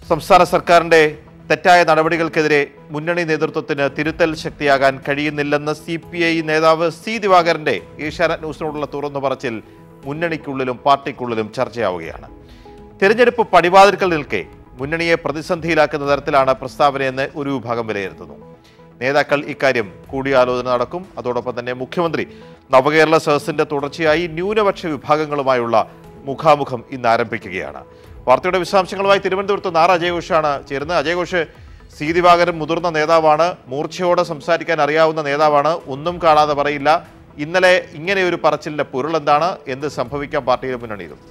സംസ്ഥാന സർക്കാരിന്റെ തെറ്റായ നടപടികൾക്കെതിരെ മുന്നണി നേതൃത്വത്തിന് തിരുത്തൽ ശക്തിയാകാൻ കഴിയുന്നില്ലെന്ന് സി പി ഐ നേതാവ് സി ദിവാകരന്റെ ഏഷ്യാനെറ്റ് ന്യൂസിനോടുള്ള തുറന്നു പറച്ചിൽ മുന്നണിക്കുള്ളിലും പാർട്ടിക്കുള്ളിലും ചർച്ചയാവുകയാണ് തെരഞ്ഞെടുപ്പ് പടിവാതിൽക്കൽ നിൽക്കെ മുന്നണിയെ പ്രതിസന്ധിയിലാക്കുന്ന തരത്തിലാണ് പ്രസ്താവനയെന്ന് ഒരു വിഭാഗം വിലയിരുത്തുന്നു നേതാക്കൾ ഇക്കാര്യം കൂടിയാലോചന നടക്കും അതോടൊപ്പം തന്നെ മുഖ്യമന്ത്രി നവകേരള സദസ്സിന്റെ തുടർച്ചയായി ന്യൂനപക്ഷ വിഭാഗങ്ങളുമായുള്ള മുഖാമുഖം ഇന്ന് ആരംഭിക്കുകയാണ് വാർത്തയുടെ വിശദാംശങ്ങളുമായി തിരുവനന്തപുരത്ത് നാറ് അജയഘോഷാണ് ചേരുന്നത് അജയഘോഷ് സി ദിവാകരൻ മുതിർന്ന നേതാവാണ് മൂർച്ചയോടെ സംസാരിക്കാൻ അറിയാവുന്ന നേതാവാണ് ഒന്നും കാണാതെ പറയില്ല ഇന്നലെ ഇങ്ങനെ ഒരു പറച്ചിലിന്റെ പൊരുൾ എന്താണ് എന്ത് സംഭവിക്കാം പാർട്ടിയിലും മുന്നണിയിലും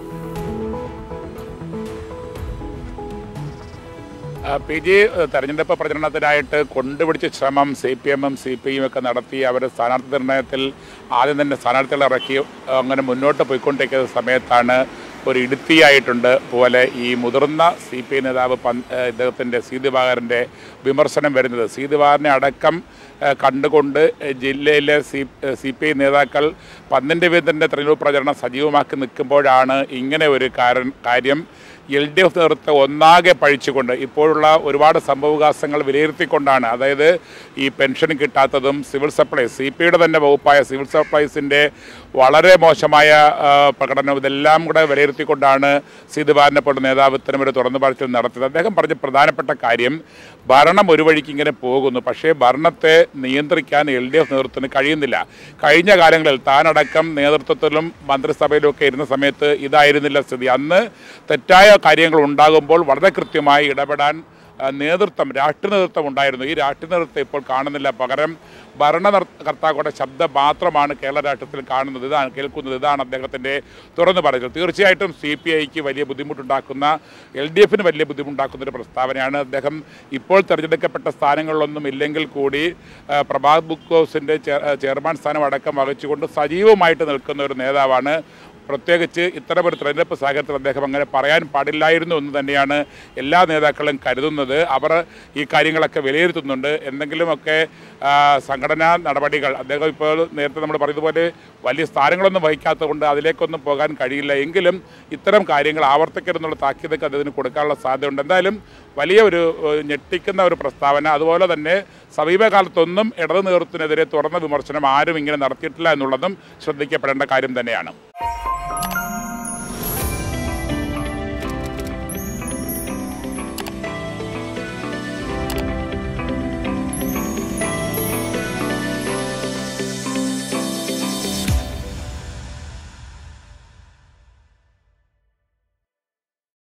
ആ, പി ജി ഏഹ്, തെരഞ്ഞെടുപ്പ് പ്രചരണത്തിനായിട്ട് കൊണ്ടുപിടിച്ച ശ്രമം സി പി എമ്മും സി പി ഐയും ഒക്കെ നടത്തി അവർ സ്ഥാനാർത്ഥി നിർണയത്തിൽ ആദ്യം തന്നെ സ്ഥാനാർത്ഥികളെ ഇറക്കി ഏഹ്, അങ്ങനെ മുന്നോട്ട് പോയിക്കൊണ്ടിരിക്കുന്ന സമയത്താണ് ഒരു ഇടുത്തിയായിട്ടുണ്ട് പോലെ ഈ മുതിർന്ന സി പി ഐ നേതാവ് പന്ത് ഏഹ്, ഇദ്ദേഹത്തിൻ്റെ സി ദിവാകരൻ്റെ വിമർശനം വരുന്നത് സി ദിവാകരനെ അടക്കം ഏഹ്, കണ്ടുകൊണ്ട് ഏഹ്, ജില്ലയിലെ സി സി പി ഐ നേതാക്കൾ പന്നിൻ്റെ വീതൻ്റെ തെരഞ്ഞെടുപ്പ് പ്രചരണം സജീവമാക്കി നിൽക്കുമ്പോഴാണ് ഇങ്ങനെ ഒരു കാരൻ കാര്യം എൽ ഡി എഫ് നേതൃത്വം ഒന്നാകെ പഴിച്ചുകൊണ്ട് ഇപ്പോഴുള്ള ഒരുപാട് സംഭവവികാസങ്ങൾ വിലയിരുത്തിക്കൊണ്ടാണ് അതായത് ഈ പെൻഷൻ കിട്ടാത്തതും സിവിൽ സപ്ലൈസ് സി പി യുടെ തന്നെ വകുപ്പായ സിവിൽ സപ്ലൈസിൻ്റെ വളരെ മോശമായ ആ, പ്രകടനം ഇതെല്ലാം കൂടെ വിലയിരുത്തിക്കൊണ്ടാണ് സീതുബാലിനെ പോലുള്ള നേതാവ് ഇത്തരമൊരു തുറന്നു പറച്ചിൽ നടത്തിയത് അദ്ദേഹം പറഞ്ഞ പ്രധാനപ്പെട്ട കാര്യം ഭരണം ഒരു വഴിക്ക് ഇങ്ങനെ പോകുന്നു പക്ഷേ ഭരണത്തെ നിയന്ത്രിക്കാൻ എൽ ഡി എഫ് നേതൃത്വത്തിന് കഴിയുന്നില്ല കഴിഞ്ഞ കാലങ്ങളിൽ താനടക്കം നേതൃത്വത്തിലും മന്ത്രിസഭയിലും ഒക്കെ ഇരുന്ന സമയത്ത് ഇതായിരുന്നില്ല സ്ഥിതി അന്ന് തെറ്റായ കാര്യങ്ങൾ ഉണ്ടാകുമ്പോൾ വളരെ കൃത്യമായി ഇടപെടാൻ ആ, നേതൃത്വം രാഷ്ട്രീയ നേതൃത്വം ഉണ്ടായിരുന്നു ഈ രാഷ്ട്രീയ നേതൃത്വം ഇപ്പോൾ കാണുന്നില്ല പകരം ഭരണകർത്താക്കളുടെ ശബ്ദം മാത്രമാണ് കേരള രാഷ്ട്രീയത്തിൽ കാണുന്നത് ഇതാണ് കേൾക്കുന്നത് ഇതാണ് അദ്ദേഹത്തിൻ്റെ തുറന്നു പറയുന്നത് തീർച്ചയായിട്ടും സി പി ഐക്ക് വലിയ ബുദ്ധിമുട്ടുണ്ടാക്കുന്ന എൽ ഡി എഫിന് വലിയ ബുദ്ധിമുട്ടുണ്ടാക്കുന്ന ഒരു പ്രസ്താവനയാണ് അദ്ദേഹം ഇപ്പോൾ തിരഞ്ഞെടുക്കപ്പെട്ട സ്ഥാനങ്ങളിലൊന്നും ഇല്ലെങ്കിൽ കൂടി ആ, പ്രഭാത് ബുക്ക് ഹൗസിൻ്റെ ചെയർമാൻ സ്ഥാനം അടക്കം വഹിച്ചുകൊണ്ട് സജീവമായിട്ട് നിൽക്കുന്ന ഒരു നേതാവാണ് പ്രത്യേകിച്ച് ഇത്തരമൊരു തെരഞ്ഞെടുപ്പ് സാഹചര്യത്തിൽ അദ്ദേഹം അങ്ങനെ പറയാൻ പാടില്ലായിരുന്നു എന്ന് തന്നെയാണ് എല്ലാ നേതാക്കളും കരുതുന്നത് അവർ ഈ കാര്യങ്ങളൊക്കെ വിലയിരുത്തുന്നുണ്ട് എന്തെങ്കിലുമൊക്കെ ആ, സംഘടനാ നടപടികൾ അദ്ദേഹം ഇപ്പോൾ നേരത്തെ നമ്മൾ പറഞ്ഞതുപോലെ വലിയ സ്ഥാനങ്ങളൊന്നും വഹിക്കാത്തതുകൊണ്ട് അതിലേക്കൊന്നും പോകാൻ കഴിയില്ല എങ്കിലും ഇത്തരം കാര്യങ്ങൾ ആവർത്തിക്കരുതെന്നുള്ള താക്കീതൊക്കെ അദ്ദേഹത്തിന് കൊടുക്കാനുള്ള സാധ്യതയുണ്ട് എന്തായാലും വലിയ ഒരു ഏഹ്, ഞെട്ടിക്കുന്ന ഒരു പ്രസ്താവന അതുപോലെ തന്നെ സമീപകാലത്തൊന്നും ഇടതു നേതൃത്വത്തിനെതിരെ തുറന്ന വിമർശനം ആരും ഇങ്ങനെ നടത്തിയിട്ടില്ല എന്നുള്ളതും ശ്രദ്ധിക്കപ്പെടേണ്ട കാര്യം തന്നെയാണ്